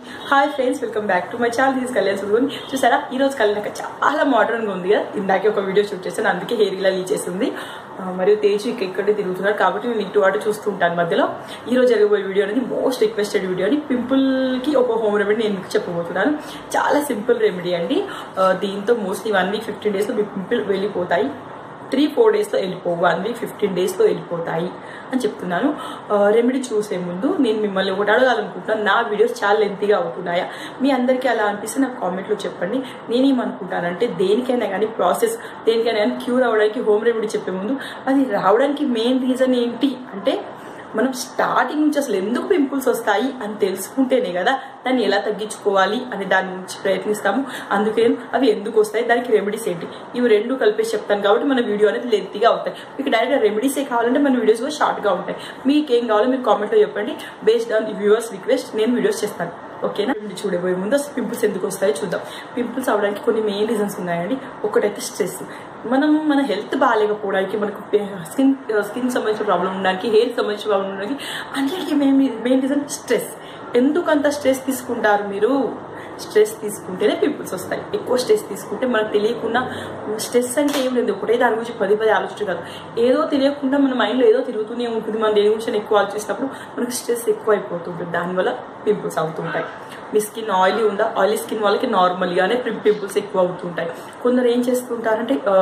hi friends welcome back to my channel this Kalyan Suduguni చూసారా ఈ రోజు కళ్యాణ్ చాలా మోడర్న్ గా ఉంది కదా ఇందాకే ఒక వీడియో షూట్ చేశాను అందుకే హెయిర్ ఇలా లీచ్ చేసింది ఆ, మరియు తేజు ఇక్కడ ఇక్కడే తిరుగుతున్నాడు కాబట్టి నేను ఇటు అటు చూస్తూ ఉంటాను మధ్యలో ఈ రోజు జరగబోయే వీడియో అనేది మోస్ట్ రిక్వెస్టెడ్ వీడియో అని పింపుల్ కి ఒక హోమ్ రెమెడీ నేను మీకు చెప్పబోతున్నాను చాలా సింపుల్ రెమెడీ అండి ఆ, దీంతో mostly one week fifteen days లో మీ పింపుల్ వెళ్ళిపోతాయి త్రీ ఫోర్ డేస్లో వెళ్ళిపోవు వన్ వీక్ ఫిఫ్టీన్ డేస్లో వెళ్ళిపోతాయి అని చెప్తున్నాను రెమెడీ చూసే ముందు నేను మిమ్మల్ని ఒకటి అడగాలనుకుంటున్నాను నా వీడియోస్ చాలా లెంతీగా అవుతున్నాయా మీ అందరికీ అలా అనిపిస్తే నాకు కామెంట్లో చెప్పండి నేనేమనుకుంటానంటే దేనికైనా కానీ ప్రాసెస్ దేనికైనా కానీ క్యూర్ అవ్వడానికి హోమ్ రెమెడీ చెప్పే ముందు అది రావడానికి మెయిన్ రీజన్ ఏంటి అంటే మనం స్టార్టింగ్ నుంచి అసలు ఎందుకు పింపుల్స్ వస్తాయి అని తెలుసుకుంటేనే కదా దాన్ని ఎలా తగ్గించుకోవాలి అని దాని నుంచి ప్రయత్నిస్తాము అందుకే అవి ఎందుకు వస్తాయి దానికి రెమెడీస్ ఏంటి ఇవి రెండు కలిపేసి చెప్తాను కాబట్టి మన వీడియో అనేది లెంతీగా అవుతాయి మీకు డైరెక్ట్ రెమెడీసే కావాలంటే మన వీడియోస్ కూడా షార్ట్గా ఉంటాయి మీకు ఏం కావాలో మీరు కామెంట్లో చెప్పండి బేస్డ్ ఆన్ వ్యూవర్స్ రిక్వెస్ట్ నేను వీడియోస్ చేస్తాను ఓకేనా ఇది చూడబోయే ముందు అసలు పింపుల్స్ ఎందుకు వస్తాయో చూద్దాం పింపుల్స్ అవడానికి కొన్ని మెయిన్ రీజన్స్ ఉన్నాయండి ఒకటైతే స్ట్రెస్ మనం మన హెల్త్ బాగాలేకపోవడానికి మనకు స్కిన్ స్కిన్ సంబంధించిన ప్రాబ్లం ఉండడానికి హెయిర్ సంబంధించిన ప్రాబ్లం ఉండడానికి అన్నిటికీ మెయిన్ మెయిన్ రీజన్ స్ట్రెస్ ఎందుకు అంత స్ట్రెస్ తీసుకుంటారు మీరు స్ట్రెస్ తీసుకుంటేనే పింపుల్స్ వస్తాయి ఎక్కువ స్ట్రెస్ తీసుకుంటే మనకు తెలియకుండా స్ట్రెస్ అంటే ఏం లేదు ఒకటే దాని గురించి పది పది ఆలోచించడం కాదు ఏదో తెలియకుండా మన మైండ్లో ఏదో తిరుగుతూనే ఉంటుంది మనం దేని గురించి ఎక్కువ ఆలోచిస్తున్నప్పుడు మనకు స్ట్రెస్ ఎక్కువ అయిపోతుంటుంది దానివల్ల పింపుల్స్ అవుతుంటాయి మీ స్కిన్ ఆయిలీ ఉందా ఆయిలీ స్కిన్ వాళ్ళకి నార్మల్గానే పింపుల్స్ ఎక్కువ అవుతుంటాయి కొందరు ఏం చేస్తుంటారంటే ఆ,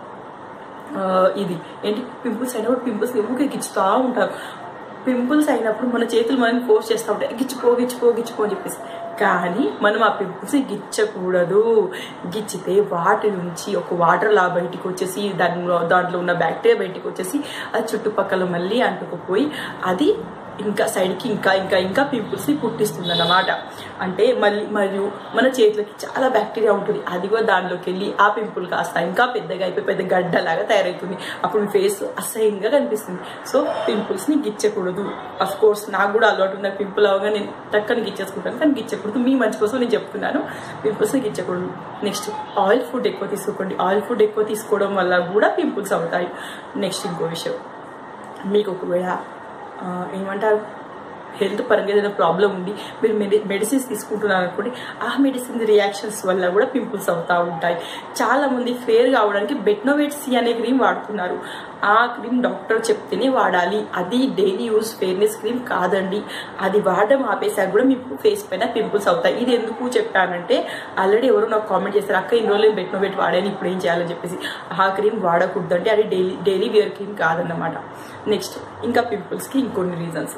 ఆ, ఇది ఏంటి పింపుల్స్ అయినప్పుడు పింపుల్స్ ఊకే గిచ్చుతూ ఉంటారు పింపుల్స్ అయినప్పుడు మన చేతులు మనం ఫోర్స్ చేస్తూ ఉంటాయి గిచ్చిపో గిచ్చిపో గిచ్చిపో అని చెప్పేసి కానీ మనం ఆ పింపుల్స్ గిచ్చకూడదు గిచ్చితే వాటి నుంచి ఒక వాటర్ లా బయటికి వచ్చేసి దానిలో దాంట్లో ఉన్న బ్యాక్టీరియా బయటికి వచ్చేసి అది చుట్టుపక్కల మళ్ళీ అంటుకుపోయి అది ఇంకా సైడ్కి ఇంకా ఇంకా ఇంకా పింపుల్స్ని పుట్టిస్తుంది అన్నమాట అంటే మళ్ళీ మరియు మన చేతులకి చాలా బ్యాక్టీరియా ఉంటుంది అది కూడా దానిలోకి వెళ్ళి ఆ పింపుల్ కాస్త ఇంకా పెద్దగా అయిపోయి పెద్ద గడ్డలాగా తయారవుతుంది అప్పుడు మీ ఫేస్ అసహ్యంగా కనిపిస్తుంది సో పింపుల్స్ని గిచ్చకూడదు అఫ్ కోర్స్ నాకు కూడా అలవాటు ఉంది పింపుల్ అవగా నేను టక్కని గిచ్చేసుకుంటాను కానీ గిచ్చకూడదు మీ మంచి కోసం నేను చెప్తున్నాను పింపుల్స్ని గిచ్చకూడదు నెక్స్ట్ ఆయిల్ ఫుడ్ ఎక్కువ తీసుకోకండి ఆయిల్ ఫుడ్ ఎక్కువ తీసుకోవడం వల్ల కూడా పింపుల్స్ అవుతాయి నెక్స్ట్ ఇంకో విషయం మీకు ఒకవేళ ఆ, ఏమంటారు హెల్త్ పరంగా ఏదైనా ప్రాబ్లం ఉండి మీరు మెడి మెడిసిన్స్ తీసుకుంటున్నారు అనుకోండి ఆ మెడిసిన్ రియాక్షన్స్ వల్ల కూడా పింపుల్స్ అవుతూ ఉంటాయి చాలా మంది ఫేర్ కావడానికి బెట్నోవేట్ సి అనే క్రీమ్ వాడుతున్నారు ఆ క్రీమ్ డాక్టర్ చెప్తేనే వాడాలి అది డైలీ యూస్ ఫేర్నెస్ క్రీమ్ కాదండి అది వాడడం ఆపేసాక కూడా మీకు ఫేస్ పైన పింపుల్స్ అవుతాయి ఇది ఎందుకు చెప్పానంటే ఆల్రెడీ ఎవరో నాకు కామెంట్ చేస్తారు అక్క ఇన్ని రోజులు బెట్నోవేట్ వాడాను ఇప్పుడు ఏం చేయాలని చెప్పేసి ఆ క్రీమ్ వాడకూడదంటే అది డైలీ డైలీ వేర్ క్రీమ్ కాదన్నమాట నెక్స్ట్ ఇంకా పింపుల్స్కి ఇంకొన్ని రీజన్స్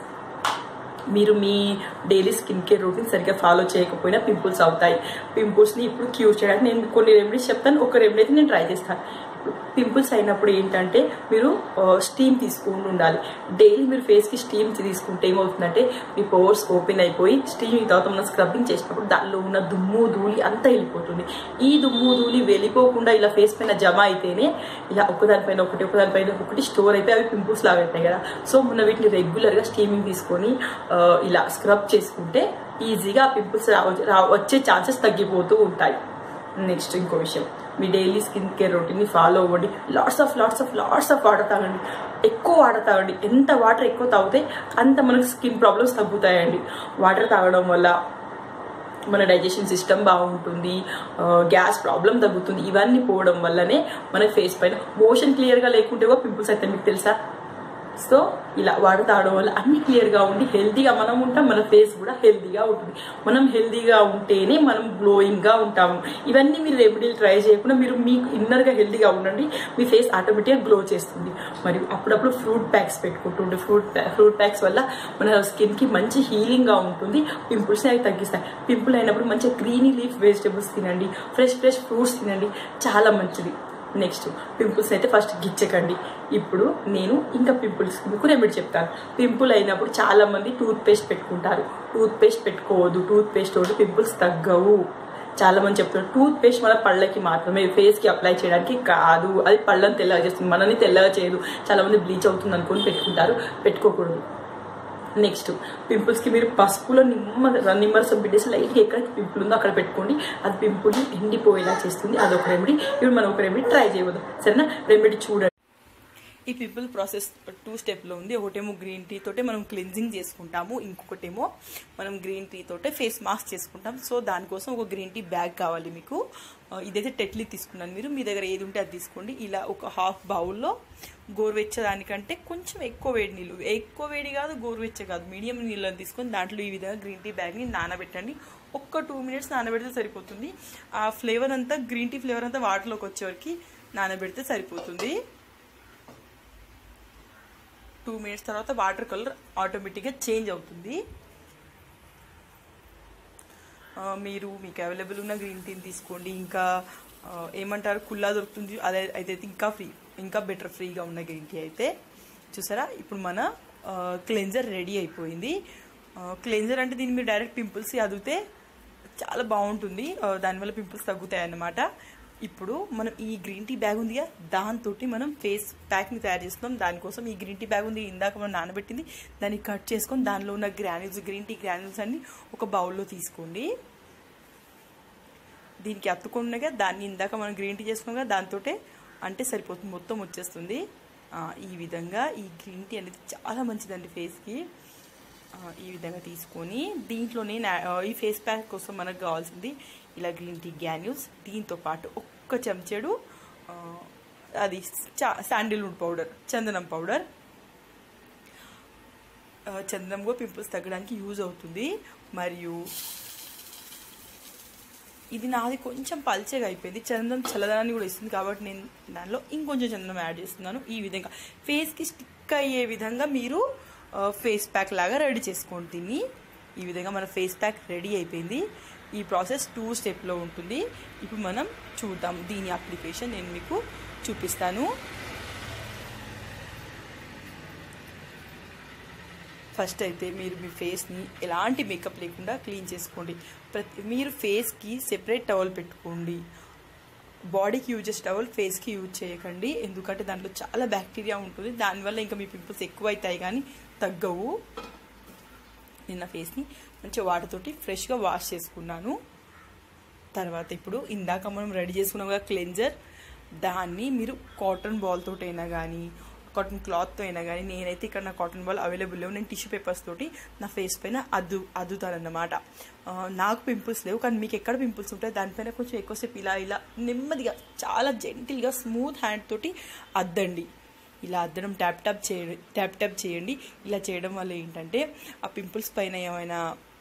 మీరు మీ డైలీ స్కిన్ కేర్ రొటీన్ సరిగ్గా ఫాలో చేయకపోయినా పింపుల్స్ అవుతాయి పింపుల్స్ని ఇప్పుడు క్యూర్ చేయడానికి నేను కొన్ని రెమెడీస్ చెప్తాను ఒక రెమెడీ అయితే నేను ట్రై చేస్తాను పింపుల్స్ అయినప్పుడు ఏంటంటే మీరు స్టీమ్ తీసుకుంటూ ఉండాలి డైలీ మీరు ఫేస్కి స్టీమ్ తీసుకుంటే ఏమవుతుందంటే మీ పోర్స్ ఓపెన్ అయిపోయి స్టీమ్ తర్వాత మనం స్క్రబ్బింగ్ చేసినప్పుడు దానిలో ఉన్న దుమ్ము ధూళి అంతా వెళ్ళిపోతుంది ఈ దుమ్ము ధూళి వెళ్ళిపోకుండా ఇలా ఫేస్ పైన జమ అయితేనే ఇలా ఒకదానిపైన ఒకటి ఒకదానిపైన ఒకటి స్టోర్ అయిపోయి అవి పింపుల్స్ లాగా అవుతాయి కదా సో మనం వీటిని రెగ్యులర్గా స్టీమింగ్ తీసుకొని ఆ, ఇలా స్క్రబ్ చేసుకుంటే ఈజీగా పింపుల్స్ రా వచ్చే ఛాన్సెస్ తగ్గిపోతూ ఉంటాయి నెక్స్ట్ ఇంకో విషయం మీ డైలీ స్కిన్ కేర్ రొటీన్ని ఫాలో అవ్వండి lots of lots of lots of water తాగండి ఎక్కువ వాటర్ తాగండి ఎంత వాటర్ ఎక్కువ తాగితే అంత మనకు స్కిన్ ప్రాబ్లమ్స్ తగ్గుతాయండి వాటర్ తాగడం వల్ల మన డైజెషన్ సిస్టమ్ బాగుంటుంది గ్యాస్ ప్రాబ్లం తగ్గుతుంది ఇవన్నీ పోవడం వల్లనే మన ఫేస్ పైన మోషన్ క్లియర్గా లేకుంటే పింపుల్స్ అయితే మీకు తెలుసా సో ఇలా వాటర్ తాగడం వల్ల అన్ని క్లియర్గా ఉండి హెల్తీగా మనం ఉంటాం మన ఫేస్ కూడా హెల్తీగా ఉంటుంది మనం హెల్తీగా ఉంటేనే మనం గ్లోయింగ్గా ఉంటాము ఇవన్నీ మీరు రెమెడీలు ట్రై చేయకుండా మీరు మీకు ఇన్నర్గా హెల్తీగా ఉండండి మీ ఫేస్ ఆటోమేటిక్గా గ్లో చేస్తుంది మరియు అప్పుడప్పుడు ఫ్రూట్ ప్యాక్స్ పెట్టుకుంటుండే ఫ్రూట్ ఫ్రూట్ ప్యాక్స్ వల్ల మన స్కిన్కి మంచి హీలింగ్గా ఉంటుంది పింపుల్స్ని అవి తగ్గిస్తాయి పింపుల్ అయినప్పుడు మంచి గ్రీనీ లీఫ్ వెజిటేబుల్స్ తినండి ఫ్రెష్ ఫ్రెష్ ఫ్రూట్స్ తినండి చాలా మంచిది నెక్స్ట్ పింపుల్స్ అయితే ఫస్ట్ గిచ్చకండి ఇప్పుడు నేను ఇంకా పింపుల్స్ మీకు రెమెడీ చెప్తాను పింపుల్ అయినప్పుడు చాలా మంది టూత్ పేస్ట్ పెట్టుకుంటారు టూత్ పేస్ట్ పెట్టుకోవద్దు టూత్ పేస్ట్ తోటి పింపుల్స్ తగ్గవు చాలా మంది చెప్తున్నారు టూత్ పేస్ట్ మన పళ్ళకి మాత్రమే ఫేస్ కి అప్లై చేయడానికి కాదు అది పళ్ళని తెల్లగా చేస్తుంది మనని తెల్లగా చేయదు చాలా మంది బ్లీచ్ అవుతుంది అనుకొని పెట్టుకుంటారు పెట్టుకోకూడదు నెక్స్ట్ పింపుల్స్కి మీరు పసుపులో నిమ్మ నిమ్మరసం పిండేసి లైట్గా ఎక్కడికి పింపుల్ ఉందో అక్కడ పెట్టుకోండి అది పింపుల్ని ఎండిపోయేలా చేస్తుంది అదొక రెమెడీ ఇప్పుడు మనం ఒక రెమెడీ ట్రై చేయవద్దు సరేనా రెమెడీ చూడండి ఈ పింపుల్ ప్రాసెస్ టూ స్టెప్లో ఉంది ఒకటేమో గ్రీన్ టీ తోటే మనం క్లెన్జింగ్ చేసుకుంటాము ఇంకొకటేమో మనం గ్రీన్ టీ తోటే ఫేస్ మాస్క్ చేసుకుంటాం సో దానికోసం ఒక గ్రీన్ టీ బ్యాగ్ కావాలి మీకు ఆ, ఇదైతే టెట్లీ తీసుకున్నాను మీరు మీ దగ్గర ఏది ఉంటే అది తీసుకోండి ఇలా ఒక హాఫ్ బౌల్లో గోరువెచ్చదానికంటే కొంచెం ఎక్కువ వేడి నీళ్ళు ఎక్కువ వేడి కాదు గోరువెచ్చ కాదు మీడియం నీళ్ళని తీసుకొని దాంట్లో ఈ విధంగా గ్రీన్ టీ బ్యాగ్ని నానబెట్టండి ఒక్క టూ మినిట్స్ నానబెడితే సరిపోతుంది ఆ ఫ్లేవర్ అంతా గ్రీన్ టీ ఫ్లేవర్ అంతా వాటర్లోకి వచ్చేవరకు నానబెడితే సరిపోతుంది టూ మినిట్స్ తర్వాత వాటర్ కలర్ ఆటోమేటిక్గా చేంజ్ అవుతుంది ఆ, మీరు మీకు అవైలబుల్ ఉన్న గ్రీన్ టీని తీసుకోండి ఇంకా ఆ, ఏమంటారు కుల్లా దొరుకుతుంది అదే అయితే ఇంకా ఫ్రీ ఇంకా బెటర్ ఫ్రీగా ఉన్న గ్రీన్ టీ అయితే చూసారా ఇప్పుడు మన క్లెన్జర్ రెడీ అయిపోయింది క్లెన్జర్ అంటే దీన్ని మీరు డైరెక్ట్ పింపుల్స్ అదిగితే చాలా బాగుంటుంది ఆ, దానివల్ల పింపుల్స్ తగ్గుతాయి అన్నమాట ఇప్పుడు మనం ఈ గ్రీన్ టీ బ్యాగ్ ఉందిగా దాంతో మనం ఫేస్ ప్యాక్ని తయారు చేస్తున్నాం దానికోసం ఈ గ్రీన్ టీ బ్యాగ్ ఉంది ఇందాక మనం నానబెట్టింది దాన్ని కట్ చేసుకొని దానిలో ఉన్న గ్రాన్యూల్స్ గ్రీన్ టీ గ్రాన్యూల్స్ అన్ని ఒక బౌల్లో తీసుకోండి దీనికి అత్తుకున్నగా దాన్ని ఇందాక మనం గ్రీన్ టీ చేసుకున్నాగా దాంతో అంటే సరిపోతుంది మొత్తం వచ్చేస్తుంది ఆ, ఈ విధంగా ఈ గ్రీన్ టీ అనేది చాలా మంచిదండి ఫేస్కి ఆ, ఈ విధంగా తీసుకొని దీంట్లోనే నా- ఆ, ఈ ఫేస్ ప్యాక్ కోసం మనకు కావాల్సింది ఇలా గ్రీన్ టీ గ్యాన్యూల్స్ దీంతో పాటు ఒక్క చెంచాడు ఆ, అది శాండిల్వుడ్ పౌడర్ చందనం పౌడర్ ఆ, చందనం కూడా పింపుల్స్ తగ్గడానికి యూజ్ అవుతుంది మరియు ఇది నాది కొంచెం పల్చగా అయిపోయింది చందనం చల్లదనాన్ని కూడా ఇస్తుంది కాబట్టి నేను దానిలో ఇంకొంచెం చందనం యాడ్ చేస్తున్నాను ఈ విధంగా ఫేస్కి స్టిక్ అయ్యే విధంగా మీరు ఆ, ఫేస్ ప్యాక్ లాగా రెడీ చేసుకోండి దీన్ని ఈ విధంగా మన ఫేస్ ప్యాక్ రెడీ అయిపోయింది ఈ ప్రాసెస్ టూ స్టెప్లో ఉంటుంది ఇప్పుడు మనం చూద్దాం దీని అప్లికేషన్ నేను మీకు చూపిస్తాను ఫస్ట్ అయితే మీరు మీ ఫేస్ని ఎలాంటి మేకప్ లేకుండా క్లీన్ చేసుకోండి ప్రతి మీరు ఫేస్కి సెపరేట్ టవల్ పెట్టుకోండి బాడీకి యూజ్ చేసే టవల్ ఫేస్కి యూజ్ చేయకండి ఎందుకంటే దాంట్లో చాలా బ్యాక్టీరియా ఉంటుంది దానివల్ల ఇంకా మీ పింపుల్స్ ఎక్కువ అవుతాయి కానీ తగ్గవు నిన్న ఫేస్ని మంచిగా వాటర్తోటి ఫ్రెష్గా వాష్ చేసుకున్నాను తర్వాత ఇప్పుడు ఇందాక మనం రెడీ చేసుకున్నాం కదా క్లెన్జర్ దాన్ని మీరు కాటన్ బాల్ తోటి అయినా కానీ కాటన్ క్లాత్తో అయినా కానీ నేనైతే ఇక్కడ నా కాటన్ బాల్ అవైలబుల్ లేవు నేను టిష్యూ పేపర్స్ తోటి నా ఫేస్ పైన అద్దు అద్దుతానన్నమాట ఆ, నాకు పింపుల్స్ లేవు కానీ మీకు ఎక్కడ పింపుల్స్ ఉంటాయి దానిపైన కొంచెం ఎక్కువసేపు ఇలా ఇలా నెమ్మదిగా చాలా జెంటిల్గా స్మూత్ హ్యాండ్ తోటి అద్దండి ఇలా అద్దడం ట్యాప్ ట్యాప్ చేయండి ట్యాప్ ట్యాప్ చేయండి ఇలా చేయడం వల్ల ఏంటంటే ఆ పింపుల్స్ పైన ఏమైనా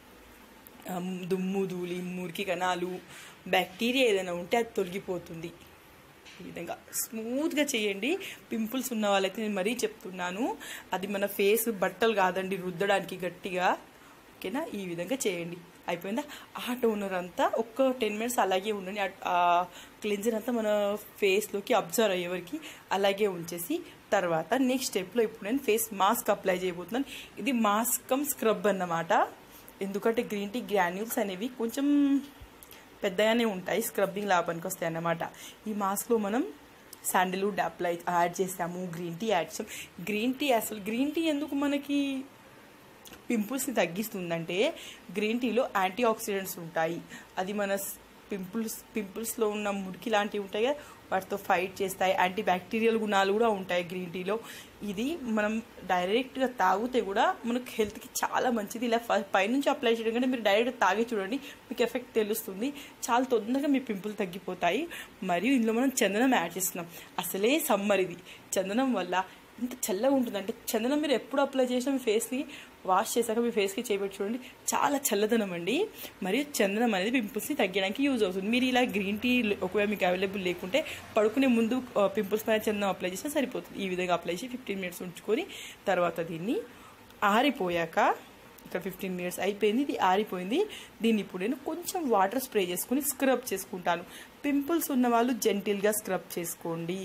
ఆ, దుమ్ము ధూళి మురికి కణాలు బ్యాక్టీరియా ఏదైనా ఉంటే అది తొలగిపోతుంది ఈ విధంగా స్మూత్గా చేయండి పింపుల్స్ ఉన్న వాళ్ళైతే నేను మరీ చెప్తున్నాను అది మన ఫేస్ బట్టలు కాదండి రుద్దడానికి గట్టిగా ఓకేనా ఈ విధంగా చేయండి అయిపోయిందా ఆ టోనర్ అంతా ఒక్క టెన్ మినిట్స్ అలాగే ఉండండి ఆ- ఆ క్లెన్జర్ అంతా మన ఫేస్లోకి అబ్జర్వ్ అయ్యే వరకు అలాగే ఉంచేసి తర్వాత నెక్స్ట్ స్టెప్లో ఇప్పుడు నేను ఫేస్ మాస్క్ అప్లై చేయబోతున్నాను ఇది మాస్క్ కమ్ స్క్రబ్ అన్నమాట ఎందుకంటే గ్రీన్ టీ గ్రాన్యూల్స్ అనేవి కొంచెం పెద్దగానే ఉంటాయి స్క్రబ్బింగ్ లాభానికి వస్తాయి అన్నమాట ఈ మాస్క్లో మనం శాండిల్వుడ్ అప్లై యాడ్ చేసాము గ్రీన్ టీ యాడ్ చేసాం గ్రీన్ టీ అసలు గ్రీన్ టీ ఎందుకు మనకి పింపుల్స్ని తగ్గిస్తుందంటే గ్రీన్ టీలో యాంటీ ఆక్సిడెంట్స్ ఉంటాయి అది మన పింపుల్స్ పింపుల్స్లో ఉన్న మురికి లాంటివి ఉంటాయి కదా వాటితో ఫైట్ చేస్తాయి యాంటీ బ్యాక్టీరియల్ గుణాలు కూడా ఉంటాయి గ్రీన్ టీలో ఇది మనం డైరెక్ట్గా తాగితే కూడా మనకు హెల్త్కి చాలా మంచిది ఇలా ఫ- పైనుంచి అప్లై చేయడం కంటే మీరు డైరెక్ట్ తాగి చూడండి మీకు ఎఫెక్ట్ తెలుస్తుంది చాలా తొందరగా మీ పింపుల్ తగ్గిపోతాయి మరియు ఇందులో మనం చందనం యాడ్ చేస్తున్నాం అసలే సమ్మర్ ఇది చందనం వల్ల ఇంత చల్లగా ఉంటుంది అంటే చందనం మీరు ఎప్పుడు అప్లై చేసినా మీ ఫేస్ని వాష్ చేశాక మీ ఫేస్కి చేపెట్టి చూడండి చాలా చల్లదనం అండి మరియు చందనం అనేది పింపుల్స్ని తగ్గడానికి యూజ్ అవుతుంది మీరు ఇలా గ్రీన్ టీ ఒకవేళ మీకు అవైలబుల్ లేకుంటే పడుకునే ముందు పింపుల్స్ పైన చందనం అప్లై చేసినా సరిపోతుంది ఈ విధంగా అప్లై చేసి ఫిఫ్టీన్ మినిట్స్ ఉంచుకొని తర్వాత దీన్ని ఆరిపోయాక ఇక్కడ ఫిఫ్టీన్ మినిట్స్ అయిపోయింది ఇది ఆరిపోయింది దీన్ని ఇప్పుడు నేను కొంచెం వాటర్ స్ప్రే చేసుకుని స్క్రబ్ చేసుకుంటాను పింపుల్స్ ఉన్న వాళ్ళు జెంటిల్గా స్క్రబ్ చేసుకోండి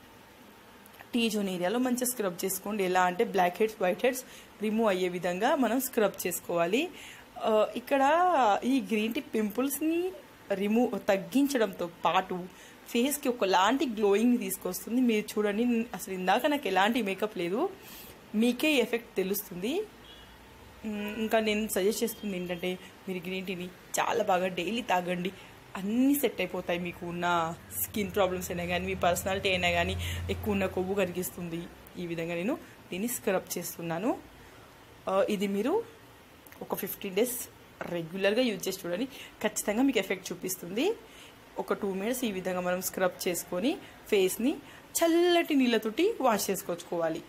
టీ జోన్ ఏరియాలో మంచిగా స్క్రబ్ చేసుకోండి ఎలా అంటే blackheads whiteheads remove అయ్యే విధంగా మనం స్క్రబ్ చేసుకోవాలి ఆ, ఇక్కడ ఈ గ్రీన్ టీ పింపుల్స్ని రిమూవ్ తగ్గించడంతో పాటు ఫేస్కి ఒకలాంటి గ్లోయింగ్ తీసుకొస్తుంది మీరు చూడండి అసలు ఇందాక నాకు ఎలాంటి మేకప్ లేదు మీకే ఈ ఎఫెక్ట్ తెలుస్తుంది మ్, ఇంకా నేను సజెస్ట్ చేస్తుంది ఏంటంటే మీరు గ్రీన్ టీని చాలా బాగా డైలీ తాగండి అన్నీ సెట్ అయిపోతాయి మీకు ఉన్న స్కిన్ ప్రాబ్లమ్స్ అయినా కానీ మీ పర్సనాలిటీ అయినా కానీ ఎక్కువ ఉన్న కొవ్వు కరిగిస్తుంది ఈ విధంగా నేను దీన్ని స్క్రబ్ చేస్తున్నాను ఆ, ఇది మీరు ఒక ఫిఫ్టీన్ డేస్ రెగ్యులర్గా యూజ్ చేసి చూడండి ఖచ్చితంగా మీకు ఎఫెక్ట్ చూపిస్తుంది ఒక టూ మినిట్స్ ఈ విధంగా మనం స్క్రబ్ చేసుకొని ఫేస్ని చల్లటి నీళ్ళతోటి వాష్ చేసుకొచ్చుకోవాలి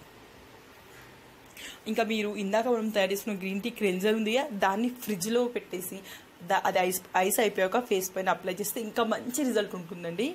ఇంకా మీరు ఇందాక మనం తయారు చేసిన గ్రీన్ టీ క్రెంజర్ ఉంది కదా దాన్ని ఫ్రిడ్జ్లో పెట్టేసి దా- అది ఐస్ ఐస్ అయిపోయాక ఫేస్ పైన అప్లై చేస్తే ఇంకా మంచి రిజల్ట్ ఉంటుందండి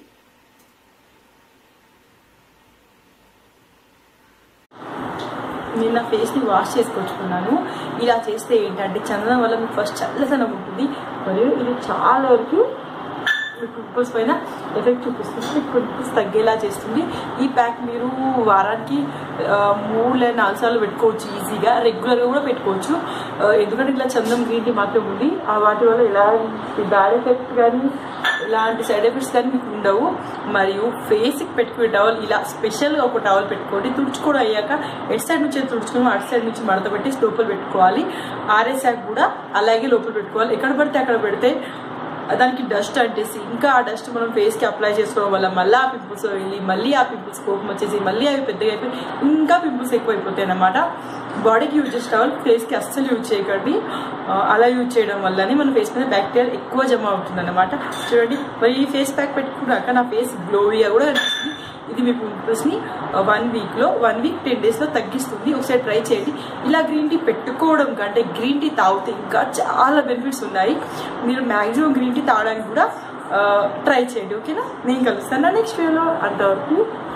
నేను నా ఫేస్ని వాష్ చేసుకొచ్చుకున్నాను ఇలా చేస్తే ఏంటంటే చందనం వల్ల మీకు ఫస్ట్ చల్లదనం ఉంటుంది మరియు ఇది చాలా వరకు మీ పింపుల్స్ పైన ఎఫెక్ట్ చూపిస్తుంది మీకు పింపుల్స్ తగ్గేలా చేస్తుంది ఈ ప్యాక్ మీరు వారానికి ఆ, మూడు లేదా నాలుగు సార్లు పెట్టుకోవచ్చు ఈజీగా రెగ్యులర్గా కూడా పెట్టుకోవచ్చు ఆ, ఎందుకంటే ఇలా చందనం గ్రీన్ టీ మాత్రం ఉంది ఆ వాటి వల్ల ఎలాంటి బ్యాడ్ ఎఫెక్ట్ కానీ ఎలాంటి సైడ్ ఎఫెక్ట్స్ కానీ మీకు ఉండవు మరియు ఫేస్కి పెట్టుకునే టవల్ ఇలా స్పెషల్గా ఒక టవల్ పెట్టుకోండి తుడుచుకోవడం అయ్యాక ఎట్ సైడ్ నుంచి తుడుచుకుని అటు సైడ్ నుంచి మడత పెట్టి లోపల పెట్టుకోవాలి ఆర్ఎస్ఆక్ కూడా అలాగే లోపల పెట్టుకోవాలి ఎక్కడ పడితే అక్కడ పెడితే దానికి డస్ట్ అంటేసి ఇంకా ఆ డస్ట్ మనం ఫేస్కి అప్లై చేసుకోవడం వల్ల మళ్ళీ ఆ పింపుల్స్ వెళ్ళి మళ్ళీ ఆ పింపుల్స్ కోపం వచ్చేసి మళ్ళీ అవి పెద్దగా అయిపోయి ఇంకా పింపుల్స్ ఎక్కువ అయిపోతాయి అన్నమాట బాడీకి యూజ్ చేసే టవల్ ఫేస్కి అస్సలు యూజ్ చేయకండి ఆ, అలా యూజ్ చేయడం వల్లనే మన ఫేస్ మీద బ్యాక్టీరియా ఎక్కువ జమ అవుతుంది అనమాట చూడండి మరి ఈ ఫేస్ ప్యాక్ పెట్టుకున్నాక నా ఫేస్ గ్లోయిగా కూడా కనిపిస్తుంది ఇది మీ పింపుల్స్ని వన్ వీక్లో వన్ వీక్ టెన్ డేస్లో తగ్గిస్తుంది ఒకసారి ట్రై చేయండి ఇలా గ్రీన్ టీ పెట్టుకోవడం కంటే గ్రీన్ టీ తాగితే ఇంకా చాలా బెనిఫిట్స్ ఉన్నాయి మీరు మ్యాక్సిమం గ్రీన్ టీ తాగడానికి కూడా ట్రై చేయండి ఓకేనా నేను కలుస్తాను నెక్స్ట్ వీడియోలో అంతవరకు